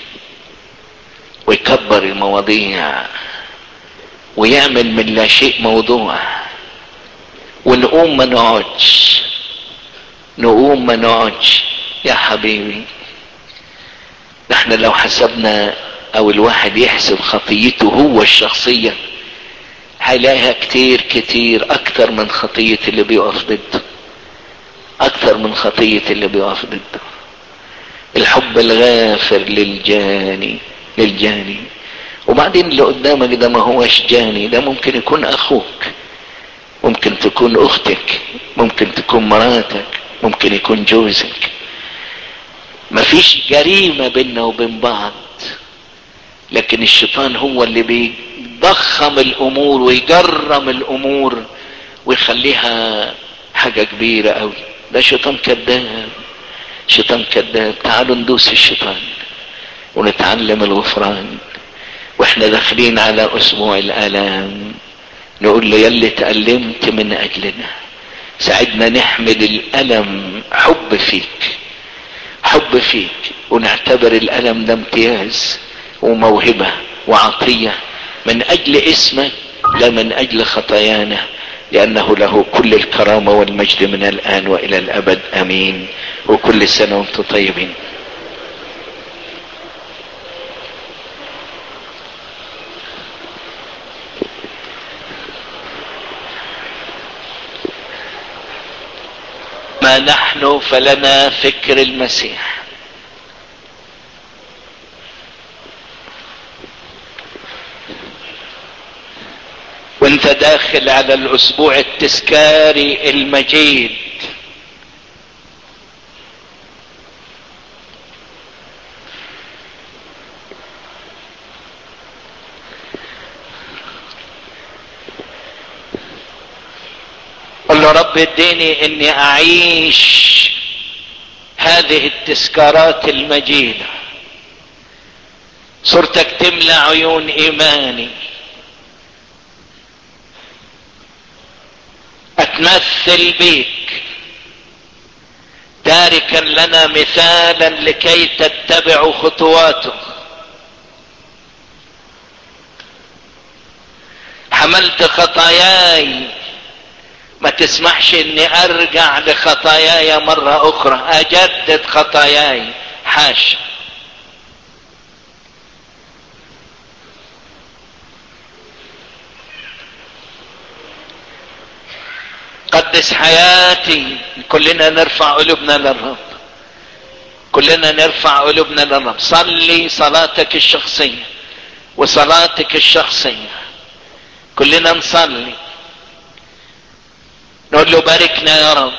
Speaker 2: ويكبر المواضيع ويعمل من لا شيء موضوع ونقوم ما نقعدش نقوم ما نقعدش يا حبيبي احنا لو حسبنا او الواحد يحسب خطيته هو الشخصية هيلاقيها كتير كتير اكتر من خطية اللي بيقف ضده اكتر من خطية اللي بيقف ضده الحب الغافر للجاني للجاني وبعدين اللي قدامك ده ما هوش جاني ده ممكن يكون اخوك ممكن تكون اختك ممكن تكون مراتك ممكن يكون جوزك مفيش جريمة بيننا وبين بعض لكن الشيطان هو اللي بيضخم الامور ويجرم الامور ويخليها حاجة كبيرة قوي ده شيطان كذاب شيطان كذاب تعالوا ندوس الشيطان ونتعلم الغفران واحنا داخلين على اسبوع الالام نقول له يلي تألمت من اجلنا ساعدنا نحمد الالم حب فيك حب فيك ونعتبر الالم ده امتياز وموهبة وعطية من اجل اسمك لا من اجل خطايانا لانه له كل الكرامة والمجد من الان والى الابد امين وكل سنة وانتم طيبين ما نحن فلنا فكر المسيح وانت داخل على الاسبوع التذكاري المجيد قل له رب اديني اني اعيش هذه التذكارات المجيدة صورتك تملى عيون ايماني اتمثل بيك تاركا لنا مثالا لكي تتبعوا خطواته حملت خطاياي ما تسمحش اني ارجع لخطاياي مرة اخرى اجدد خطاياي حاشا قدس حياتي كلنا نرفع قلوبنا للرب كلنا نرفع قلوبنا للرب صلي صلاتك الشخصية وصلاتك الشخصية كلنا نصلي نقول له باركنا يا رب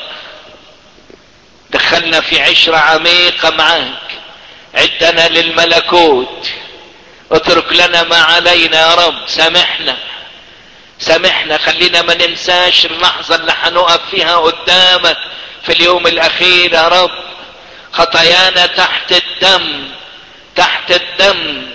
Speaker 2: دخلنا في عشرة عميقة معاك عدنا للملكوت اترك لنا ما علينا يا رب سامحنا سامحنا خلينا ما ننساش اللحظة اللي هنقف فيها قدامك في اليوم الاخير يا رب خطايانا تحت الدم تحت الدم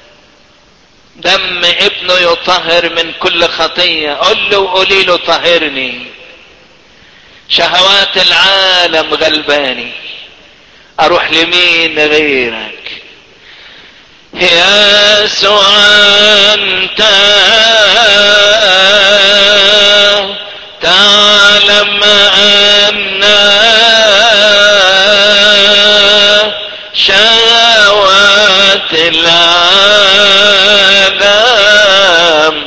Speaker 2: دم ابنه يطهر من كل خطية قل له وقولي له طهرني شهوات العالم غلباني اروح لمين غيرك يسوع انت تعلم ان شهوات العالم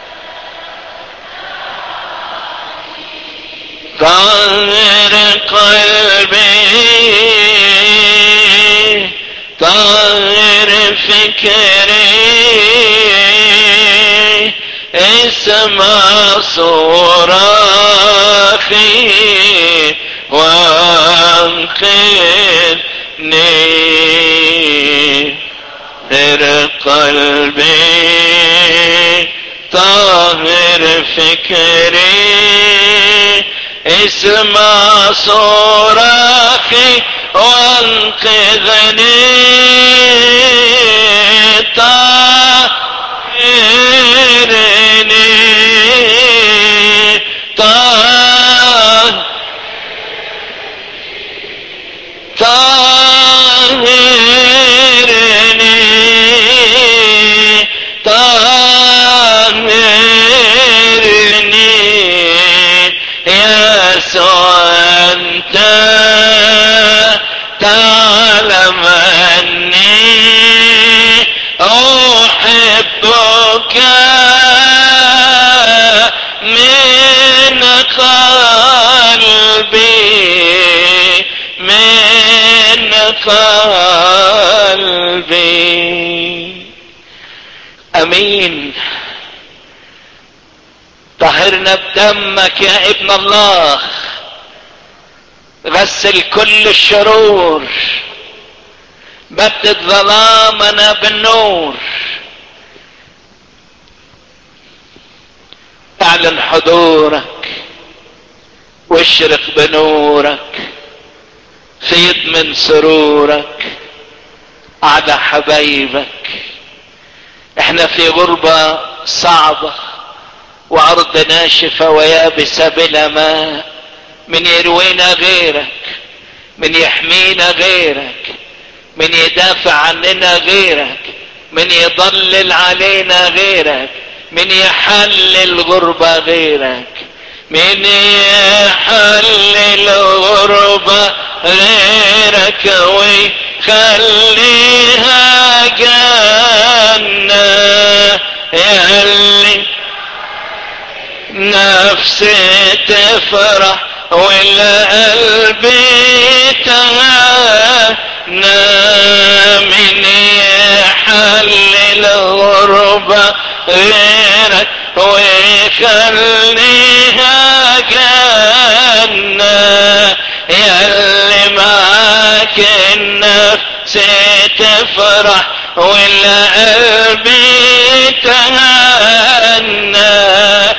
Speaker 2: طهر قلبي طهر فكري اسمع صراخي وانقذني طهر قلبي طهر فكري اسمع صراخي وانقذني طهرني طهر طهرني طهرني يسوع انت تعلم اني احبك من قلبي من قلبي امين طهرنا بدمك يا ابن الله غسل كل الشرور بدد ظلامنا بالنور اعلن حضورك واشرق بنورك فيض من سرورك على حبايبك احنا في غربة صعبة وارض ناشفة ويابسة بلا ماء من يروينا غيرك من يحمينا غيرك من يدافع عننا غيرك من يضلل علينا غيرك من يحل الغربة غيرك من يحل الغربة غيرك ويخليها جنة يلي نفسي تفرح والقلب تهنى من يحل الغربة غيرك ويخليها جنة يلي معاك النفس تفرح والقلب تهنى